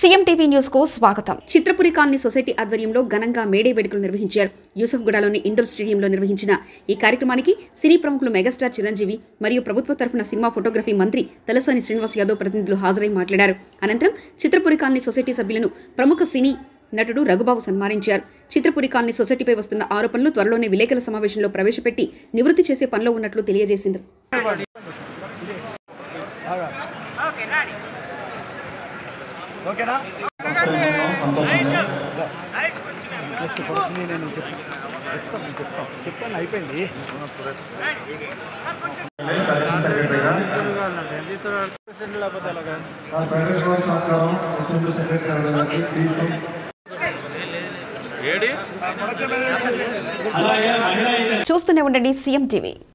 CM TV news కు స్వాగతం Chitrapuri colony society ఆధ్వర్యంలో ఘనంగా మేడే వేడుకలు నిర్వహించారు యూసఫ్గూడలోని ఇండోర్ స్టేడియంలో నిర్వహించిన ఈ కార్యక్రమానికి సినీ ప్రముఖులు మెగాస్టార్ చిరంజీవి మరియు ప్రభుత్వ తరఫున సినిమా ఫోటోగ్రఫీ మంత్రి తలసాని శ్రీనివాస్ యాదవ్ ప్రతినిధులు హాజరై మాట్లాడారు అనంతరం చిత్రపురి కాలనీ సొసైటీ సభ్యులను ప్రముఖ సినీ నటుడు రఘుబాబు సన్మానించారు చిత్రపురి కాలనీ సొసైటీపై వస్తున్న ఆరోపణలు త్వరలోనే విలేకరుల సమావేశంలో ప్రవేశపెట్టి నివృత్తి చేసే పనిలో ఉన్నట్లు తెలియజేసింది ఓకేనా జస్ట్ పడుతుంది నేను చెప్- చెప్తాను చెప్తాను చెప్తాను అయిపోయింది ఫెడరేషన్ సంఘం అసెంబ్లీ సెక్రటరీ గారికి ప్లీజ్ చూస్తూనే ఉండండి సీఎం టీవీ